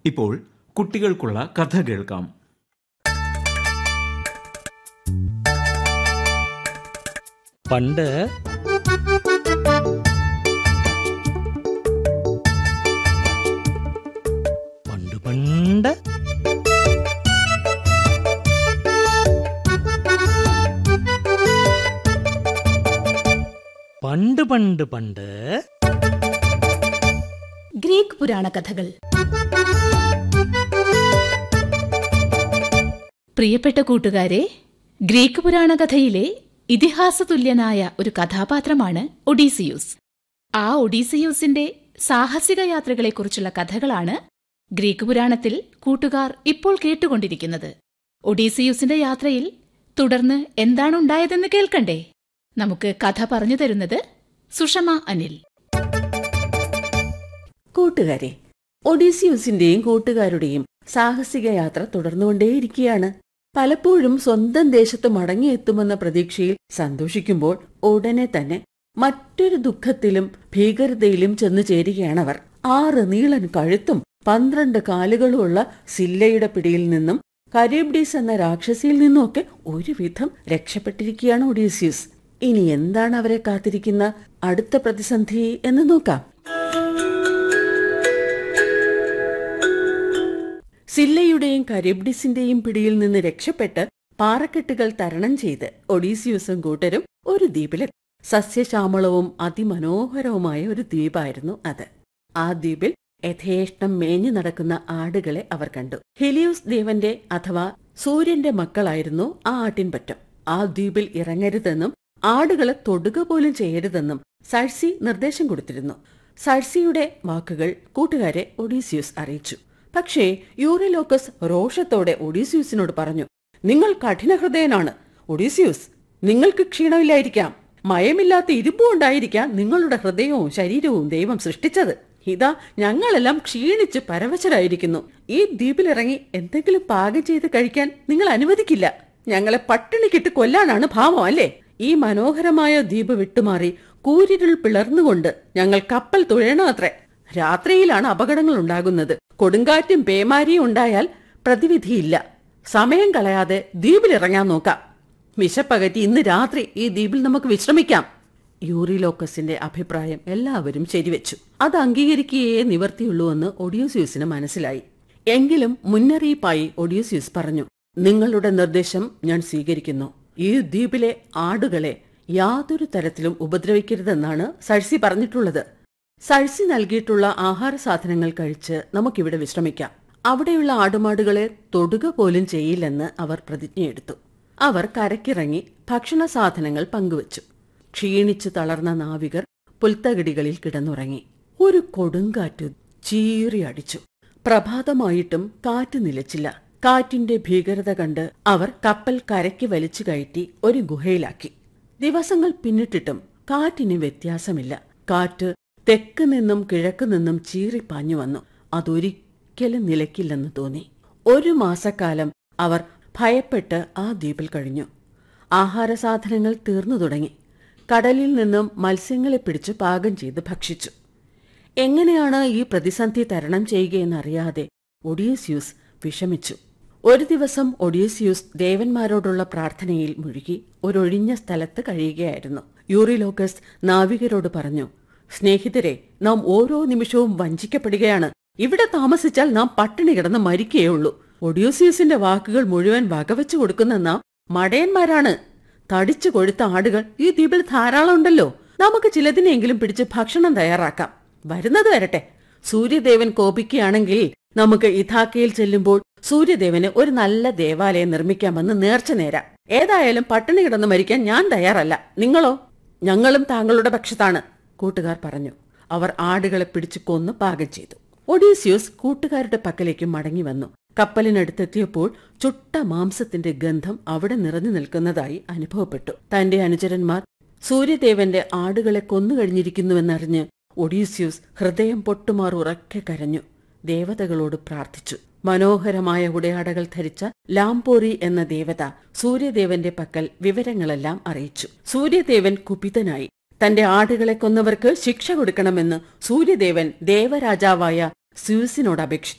ഇപ്പോൾ കുട്ടികൾക്കുള്ള കഥ കേൾക്കാം പണ്ട് പണ്ട് പണ്ട് പണ്ട് പണ്ട് പണ്ട് ഗ്രീക്ക് പുരാണ കഥകൾ പ്രിയപ്പെട്ട കൂട്ടുകാരെ ഗ്രീക്ക് പുരാണ കഥയിലെ ഇതിഹാസതുല്യനായ ഒരു കഥാപാത്രമാണ് ഒഡീസിയൂസ് ആ ഒഡീസിയൂസിന്റെ സാഹസിക യാത്രകളെക്കുറിച്ചുള്ള കഥകളാണ് ഗ്രീക്ക് പുരാണത്തിൽ കൂട്ടുകാർ ഇപ്പോൾ കേട്ടുകൊണ്ടിരിക്കുന്നത് ഒഡീസിയൂസിന്റെ യാത്രയിൽ തുടർന്ന് എന്താണുണ്ടായതെന്ന് കേൾക്കണ്ടേ നമുക്ക് കഥ പറഞ്ഞു തരുന്നത് സുഷമ അനിൽ കൂട്ടുകാരെ ഒഡീസിയൂസിന്റെയും കൂട്ടുകാരുടെയും സാഹസിക യാത്ര തുടർന്നുകൊണ്ടേയിരിക്കുകയാണ് പലപ്പോഴും സ്വന്തം ദേശത്ത് മടങ്ങിയെത്തുമെന്ന പ്രതീക്ഷയിൽ സന്തോഷിക്കുമ്പോൾ ഉടനെ തന്നെ മറ്റൊരു ദുഃഖത്തിലും ഭീകരതയിലും ചെന്നു ചേരുകയാണവർ ആറ് നീളൻ കഴുത്തും പന്ത്രണ്ട് കാലുകളുമുള്ള സില്ലയുടെ പിടിയിൽ നിന്നും കരീബ്ഡീസ് എന്ന രാക്ഷസിയിൽ നിന്നുമൊക്കെ ഒരുവിധം രക്ഷപ്പെട്ടിരിക്കുകയാണ് ഒഡീസിയസ് ഇനി എന്താണ് അവരെ കാത്തിരിക്കുന്ന അടുത്ത പ്രതിസന്ധി എന്ന് നോക്കാം സില്ലയുടെയും കരീബ്ഡിസിന്റെയും പിടിയിൽ നിന്ന് രക്ഷപ്പെട്ട് പാറക്കെട്ടുകൾ തരണം ചെയ്ത് ഒഡീസിയൂസും കൂട്ടരും ഒരു ദ്വീപിലെ സസ്യശ്യാമളവും അതിമനോഹരവുമായ ഒരു ദ്വീപായിരുന്നു അത് ആ ദ്വീപിൽ യഥേഷ്ടം മേഞ്ഞു നടക്കുന്ന ആടുകളെ അവർ കണ്ടു ഹെലിയൂസ് ദേവന്റെ അഥവാ സൂര്യന്റെ മക്കളായിരുന്നു ആ ആട്ടിൻപറ്റം ആ ദ്വീപിൽ ഇറങ്ങരുതെന്നും ആടുകളെ തൊടുക പോലും ചെയ്യരുതെന്നും സഴ്സി നിർദ്ദേശം കൊടുത്തിരുന്നു സഴ്സിയുടെ വാക്കുകൾ കൂട്ടുകാരെ ഒഡീസിയൂസ് അറിയിച്ചു പക്ഷേ യൂറിലോക്കസ് രോഷത്തോടെ ഒഡീസിയൂസിനോട് പറഞ്ഞു നിങ്ങൾ കഠിനഹൃദയനാണ് ഒഡീസിയൂസ് നിങ്ങൾക്ക് ക്ഷീണമില്ലായിരിക്കാം മയമില്ലാത്ത ഇരുമ്പും ഉണ്ടായിരിക്കാം നിങ്ങളുടെ ഹൃദയവും ശരീരവും ദൈവം സൃഷ്ടിച്ചത് ഇതാ ഞങ്ങളെല്ലാം ക്ഷീണിച്ച് പരവശരായിരിക്കുന്നു ഈ ദ്വീപിലിറങ്ങി എന്തെങ്കിലും പാകം ചെയ്ത് കഴിക്കാൻ നിങ്ങൾ അനുവദിക്കില്ല ഞങ്ങളെ പട്ടിണിക്കിട്ട് കൊല്ലാനാണ് ഭാവം അല്ലേ ഈ മനോഹരമായ ദ്വീപ് വിട്ടുമാറി കൂരിരുൾ പിളർന്നുകൊണ്ട് ഞങ്ങൾ കപ്പൽ തുഴയണമത്രേ രാത്രിയിലാണ് അപകടങ്ങൾ ഉണ്ടാകുന്നത് കൊടുങ്കാറ്റും പേമാരിയും ഉണ്ടായാൽ പ്രതിവിധിയില്ല സമയം കളയാതെ ദ്വീപിലിറങ്ങാൻ നോക്കാം വിശപ്പകറ്റി ഇന്ന് രാത്രി ഈ ദ്വീപിൽ നമുക്ക് വിശ്രമിക്കാം യൂറിലോക്കസിന്റെ അഭിപ്രായം എല്ലാവരും ശരിവെച്ചു അത് അംഗീകരിക്കുകയേ നിവർത്തിയുള്ളൂവെന്ന് ഒഡിയോസ്യൂസിന് മനസ്സിലായി എങ്കിലും മുന്നറിയിപ്പായി ഒഡിയോസ്യൂസ് പറഞ്ഞു നിങ്ങളുടെ നിർദ്ദേശം ഞാൻ സ്വീകരിക്കുന്നു ഈ ദ്വീപിലെ ആടുകളെ യാതൊരു തരത്തിലും ഉപദ്രവിക്കരുതെന്നാണ് സഴ്സി പറഞ്ഞിട്ടുള്ളത് സഴ്സി നൽകിയിട്ടുള്ള ആഹാര സാധനങ്ങൾ കഴിച്ച് നമുക്കിവിടെ വിശ്രമിക്കാം അവിടെയുള്ള ആടുമാടുകളെ തൊടുക പോലും ചെയ്യില്ലെന്ന് അവർ പ്രതിജ്ഞയെടുത്തു അവർ കരക്കിറങ്ങി ഭക്ഷണ സാധനങ്ങൾ പങ്കുവച്ചു ക്ഷീണിച്ചു തളർന്ന നാവികർ പുൽത്തകിടികളിൽ കിടന്നുറങ്ങി ഒരു കൊടുങ്കാറ്റ് ചീറി അടിച്ചു പ്രഭാതമായിട്ടും കാറ്റ് നിലച്ചില്ല കാറ്റിന്റെ ഭീകരത കണ്ട് അവർ കപ്പൽ കരയ്ക്ക് വലിച്ചു കയറ്റി ഒരു ഗുഹയിലാക്കി ദിവസങ്ങൾ പിന്നിട്ടിട്ടും കാറ്റിന് വ്യത്യാസമില്ല കാറ്റ് തെക്ക് നിന്നും കിഴക്ക് നിന്നും ചീറിപ്പാഞ്ഞു വന്നു അതൊരിക്കലും നിലയ്ക്കില്ലെന്ന് തോന്നി ഒരു മാസക്കാലം അവർ ഭയപ്പെട്ട് ആ ദ്വീപിൽ കഴിഞ്ഞു ആഹാര സാധനങ്ങൾ തീർന്നു തുടങ്ങി കടലിൽ നിന്നും മത്സ്യങ്ങളെ പിടിച്ച് പാകം ചെയ്ത് ഭക്ഷിച്ചു എങ്ങനെയാണ് ഈ പ്രതിസന്ധി തരണം ചെയ്യുകയെന്നറിയാതെ ഒഡീസ്യൂസ് വിഷമിച്ചു ഒരു ദിവസം ഒഡീസ്യൂസ് ദേവന്മാരോടുള്ള പ്രാർത്ഥനയിൽ മുഴുകി ഒരൊഴിഞ്ഞ സ്ഥലത്ത് കഴിയുകയായിരുന്നു യൂറിലോക്കസ് നാവികരോട് പറഞ്ഞു സ്നേഹിതരെ നാം ഓരോ നിമിഷവും വഞ്ചിക്കപ്പെടുകയാണ് ഇവിടെ താമസിച്ചാൽ നാം പട്ടിണി കിടന്ന് മരിക്കുകയുള്ളൂ ഒഡ്യൂസിയസിന്റെ വാക്കുകൾ മുഴുവൻ വകവെച്ചു കൊടുക്കുന്ന നാം മടയന്മാരാണ് തടിച്ചു കൊഴുത്ത ആടുകൾ ഈ ദ്വീപിൽ ധാരാളം ഉണ്ടല്ലോ നമുക്ക് ചിലതിനെങ്കിലും പിടിച്ച് ഭക്ഷണം തയ്യാറാക്കാം വരുന്നത് വരട്ടെ സൂര്യദേവൻ കോപിക്കുകയാണെങ്കിൽ നമുക്ക് ഇഥാക്കയിൽ ചെല്ലുമ്പോൾ സൂര്യദേവന് ഒരു നല്ല ദേവാലയം നിർമ്മിക്കാമെന്ന് നേർച്ച നേരാം ഏതായാലും പട്ടിണി കിടന്ന് മരിക്കാൻ ഞാൻ തയ്യാറല്ല നിങ്ങളോ ഞങ്ങളും താങ്കളുടെ പക്ഷത്താണ് കൂട്ടുകാർ പറഞ്ഞു അവർ ആടുകളെ പിടിച്ചു കൊന്ന് പാകം ചെയ്തു ഒഡീസിയൂസ് കൂട്ടുകാരുടെ പക്കലേക്ക് മടങ്ങി വന്നു കപ്പലിനടുത്തെത്തിയപ്പോൾ ചുട്ട മാംസത്തിന്റെ ഗന്ധം അവിടെ നിറഞ്ഞു നിൽക്കുന്നതായി അനുഭവപ്പെട്ടു തന്റെ അനുചരന്മാർ സൂര്യദേവന്റെ ആടുകളെ കൊന്നുകഴിഞ്ഞിരിക്കുന്നുവെന്നറിഞ്ഞ് ഒഡീസ്യൂസ് ഹൃദയം പൊട്ടുമാർ ഉറക്കെ കരഞ്ഞു ദേവതകളോട് പ്രാർത്ഥിച്ചു മനോഹരമായ ഉടയാടകൾ ധരിച്ച ലാംപോറി എന്ന ദേവത സൂര്യദേവന്റെ പക്കൽ വിവരങ്ങളെല്ലാം അറിയിച്ചു സൂര്യദേവൻ കുപിതനായി തന്റെ ആടുകളെ കൊന്നവർക്ക് ശിക്ഷ കൊടുക്കണമെന്ന് സൂര്യദേവൻ ദേവരാജാവായ സ്യൂസിനോട് അപേക്ഷിച്ചു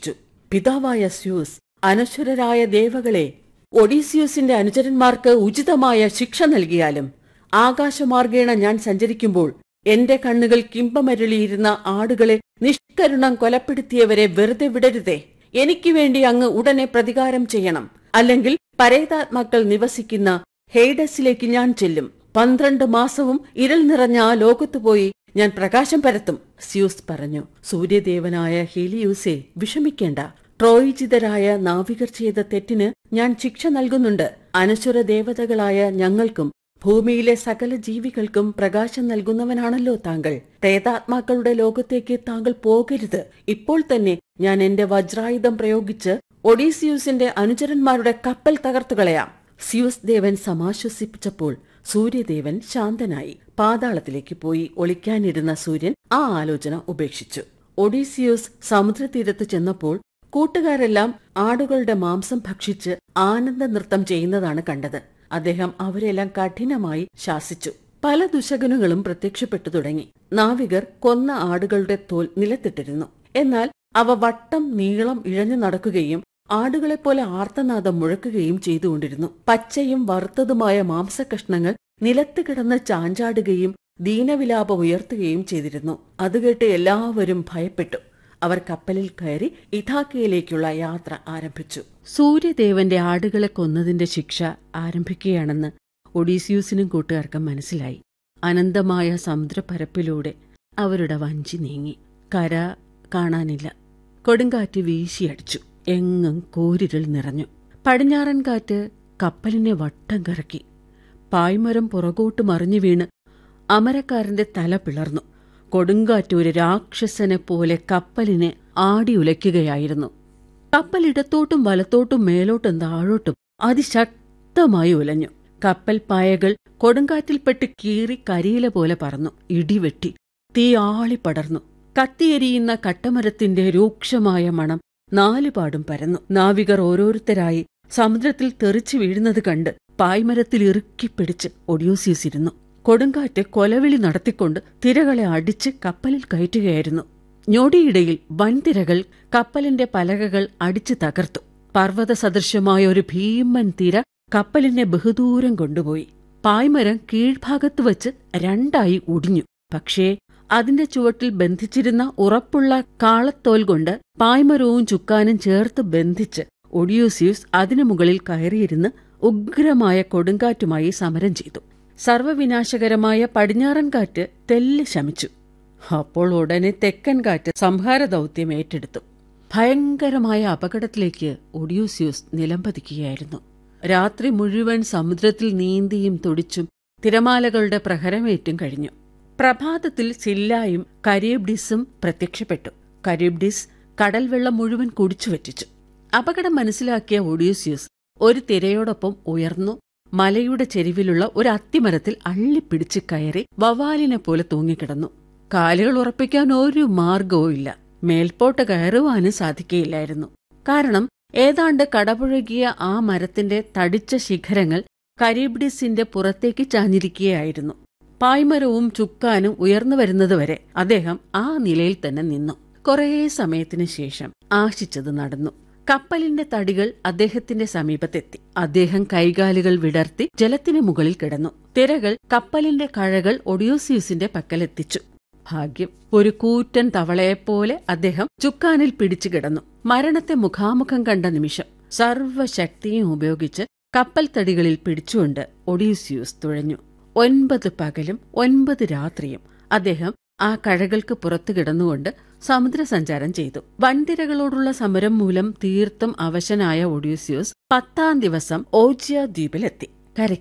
പിതാവായ സ്യൂസ് അനശ്വരരായ ദേവകളെ ഒഡീസിയൂസിന്റെ അനുചരന്മാർക്ക് ഉചിതമായ ശിക്ഷ നൽകിയാലും ആകാശമാർഗേണ ഞാൻ സഞ്ചരിക്കുമ്പോൾ എന്റെ കണ്ണുകൾ കിമ്പമരുളിയിരുന്ന ആടുകളെ നിഷ്കരുണം കൊലപ്പെടുത്തിയവരെ വെറുതെ വിടരുതേ എനിക്ക് വേണ്ടി അങ്ങ് ഉടനെ പ്രതികാരം ചെയ്യണം അല്ലെങ്കിൽ പരേതാത്മാക്കൾ നിവസിക്കുന്ന ഹെയ്ഡസിലേക്ക് ഞാൻ ചെല്ലും പന്ത്രണ്ട് മാസവും ഇരുൾ നിറഞ്ഞ ആ ലോകത്തു പോയി ഞാൻ പ്രകാശം പരത്തും സ്യൂസ് പറഞ്ഞു സൂര്യദേവനായ ഹീലിയൂസെ വിഷമിക്കേണ്ട ട്രോയിജിതരായ നാവികർ ചെയ്ത തെറ്റിന് ഞാൻ ശിക്ഷ നൽകുന്നുണ്ട് അനശ്വര ദേവതകളായ ഞങ്ങൾക്കും ഭൂമിയിലെ സകല ജീവികൾക്കും പ്രകാശം നൽകുന്നവനാണല്ലോ താങ്കൾ പ്രേതാത്മാക്കളുടെ ലോകത്തേക്ക് താങ്കൾ പോകരുത് ഇപ്പോൾ തന്നെ ഞാൻ എന്റെ വജ്രായുധം പ്രയോഗിച്ച് ഒഡീസിയൂസിന്റെ അനുചരന്മാരുടെ കപ്പൽ തകർത്തുകളയാം സ്യൂസ് ദേവൻ സമാശ്വസിപ്പിച്ചപ്പോൾ സൂര്യദേവൻ ശാന്തനായി പാതാളത്തിലേക്ക് പോയി ഒളിക്കാനിരുന്ന സൂര്യൻ ആ ആലോചന ഉപേക്ഷിച്ചു ഒഡീസിയൂസ് സമുദ്രതീരത്ത് ചെന്നപ്പോൾ കൂട്ടുകാരെല്ലാം ആടുകളുടെ മാംസം ഭക്ഷിച്ച് ആനന്ദ നൃത്തം ചെയ്യുന്നതാണ് കണ്ടത് അദ്ദേഹം അവരെല്ലാം കഠിനമായി ശാസിച്ചു പല ദുശകനുകളും പ്രത്യക്ഷപ്പെട്ടു തുടങ്ങി നാവികർ കൊന്ന ആടുകളുടെ തോൽ നിലത്തിട്ടിരുന്നു എന്നാൽ അവ വട്ടം നീളം ഇഴഞ്ഞു നടക്കുകയും ആടുകളെപ്പോലെ ആർത്തനാദം മുഴക്കുകയും ചെയ്തുകൊണ്ടിരുന്നു പച്ചയും വറുത്തതുമായ മാംസകഷ്ണങ്ങൾ നിലത്ത് കിടന്ന് ചാഞ്ചാടുകയും ദീനവിലാപം ഉയർത്തുകയും ചെയ്തിരുന്നു അതുകേട്ട് എല്ലാവരും ഭയപ്പെട്ടു അവർ കപ്പലിൽ കയറി ഇഥാക്കയിലേക്കുള്ള യാത്ര ആരംഭിച്ചു സൂര്യദേവന്റെ ആടുകളെ കൊന്നതിന്റെ ശിക്ഷ ആരംഭിക്കുകയാണെന്ന് ഒഡീസിയൂസിനും കൂട്ടുകാർക്കും മനസ്സിലായി അനന്തമായ സമുദ്രപരപ്പിലൂടെ അവരുടെ വഞ്ചി നീങ്ങി കര കാണാനില്ല കൊടുങ്കാറ്റ് വീശിയടിച്ചു എങ്ങും കൂരിരുൾ നിറഞ്ഞു പടിഞ്ഞാറൻ കാറ്റ് കപ്പലിനെ വട്ടം കറക്കി പായ്മരം പുറകോട്ട് മറിഞ്ഞു വീണ് അമരക്കാരന്റെ തല പിളർന്നു കൊടുങ്കാറ്റ് ഒരു രാക്ഷസനെ പോലെ കപ്പലിനെ ആടി ഉലയ്ക്കുകയായിരുന്നു കപ്പൽ ഇടത്തോട്ടും വലത്തോട്ടും മേലോട്ടും താഴോട്ടും അതിശക്തമായി ഉലഞ്ഞു കപ്പൽ പായകൾ കൊടുങ്കാറ്റിൽപ്പെട്ട് കീറി കരിയില പോലെ പറന്നു ഇടിവെട്ടി തീ ആളിപ്പടർന്നു കത്തിയെരിയുന്ന കട്ടമരത്തിന്റെ രൂക്ഷമായ മണം നാലുപാടും പരന്നു നാവികർ ഓരോരുത്തരായി സമുദ്രത്തിൽ തെറിച്ചു വീഴുന്നത് കണ്ട് പായ്മരത്തിൽ ഇറുക്കിപ്പിടിച്ച് ഒഡിയോസിയസ് ഇരുന്നു കൊടുങ്കാറ്റ് കൊലവിളി നടത്തിക്കൊണ്ട് തിരകളെ അടിച്ച് കപ്പലിൽ കയറ്റുകയായിരുന്നു ഞൊടിയിടയിൽ വൻതിരകൾ കപ്പലിന്റെ പലകകൾ അടിച്ചു തകർത്തു പർവ്വത സദൃശമായ ഒരു ഭീമൻ തിര കപ്പലിനെ ബഹുദൂരം കൊണ്ടുപോയി പായ്മരം കീഴ്ഭാഗത്ത് വച്ച് രണ്ടായി ഒടിഞ്ഞു പക്ഷേ അതിന്റെ ചുവട്ടിൽ ബന്ധിച്ചിരുന്ന ഉറപ്പുള്ള കാളത്തോൽ കൊണ്ട് പായ്മരവും ചുക്കാനും ചേർത്ത് ബന്ധിച്ച് ഒഡിയൂസിയൂസ് അതിനു മുകളിൽ കയറിയിരുന്ന് ഉഗ്രമായ കൊടുങ്കാറ്റുമായി സമരം ചെയ്തു സർവവിനാശകരമായ പടിഞ്ഞാറൻ കാറ്റ് തെല്ല് ശമിച്ചു അപ്പോൾ ഉടനെ തെക്കൻ കാറ്റ് സംഹാര ദൗത്യം ഏറ്റെടുത്തു ഭയങ്കരമായ അപകടത്തിലേക്ക് ഒഡിയൂസിയൂസ് നിലംപതിക്കുകയായിരുന്നു രാത്രി മുഴുവൻ സമുദ്രത്തിൽ നീന്തിയും തുടിച്ചും തിരമാലകളുടെ പ്രഹരമേറ്റും കഴിഞ്ഞു പ്രഭാതത്തിൽ സില്ലായും കരീബ്ഡിസും പ്രത്യക്ഷപ്പെട്ടു കരീബ്ഡിസ് കടൽ വെള്ളം മുഴുവൻ കുടിച്ചു വറ്റിച്ചു അപകടം മനസ്സിലാക്കിയ ഒഡീസിയസ് ഒരു തിരയോടൊപ്പം ഉയർന്നു മലയുടെ ചെരിവിലുള്ള ഒരു അത്തിമരത്തിൽ അള്ളിപ്പിടിച്ച് കയറി വവാലിനെ പോലെ തൂങ്ങിക്കിടന്നു കാലുകൾ ഉറപ്പിക്കാൻ ഒരു മാർഗവും ഇല്ല മേൽപോട്ട് കയറുവാനും സാധിക്കുകയില്ലായിരുന്നു കാരണം ഏതാണ്ട് കടപുഴകിയ ആ മരത്തിന്റെ തടിച്ച ശിഖരങ്ങൾ കരീബ്ഡിസിന്റെ പുറത്തേക്ക് ചാഞ്ഞിരിക്കുകയായിരുന്നു പായ്മരവും ചുക്കാനും ഉയർന്നു വരുന്നതുവരെ അദ്ദേഹം ആ നിലയിൽ തന്നെ നിന്നു കുറേ സമയത്തിനു ശേഷം ആശിച്ചത് നടന്നു കപ്പലിന്റെ തടികൾ അദ്ദേഹത്തിന്റെ സമീപത്തെത്തി അദ്ദേഹം കൈകാലുകൾ വിടർത്തി ജലത്തിന് മുകളിൽ കിടന്നു തിരകൾ കപ്പലിന്റെ കഴകൾ ഒഡിയോസിയൂസിന്റെ പക്കലെത്തിച്ചു ഭാഗ്യം ഒരു കൂറ്റൻ തവളയെപ്പോലെ അദ്ദേഹം ചുക്കാനിൽ പിടിച്ചു കിടന്നു മരണത്തെ മുഖാമുഖം കണ്ട നിമിഷം സർവശക്തിയും ഉപയോഗിച്ച് കപ്പൽ തടികളിൽ പിടിച്ചുകൊണ്ട് ഒഡീസിയൂസ് തുഴഞ്ഞു ഒൻപത് പകലും ഒൻപത് രാത്രിയും അദ്ദേഹം ആ കഴകൾക്ക് പുറത്തു കിടന്നുകൊണ്ട് സമുദ്രസഞ്ചാരം ചെയ്തു വൻതിരകളോടുള്ള സമരം മൂലം തീർത്തും അവശനായ ഒഡ്യൂസിയോസ് പത്താം ദിവസം ഓജിയ ദ്വീപിലെത്തി കരയ്ക്ക്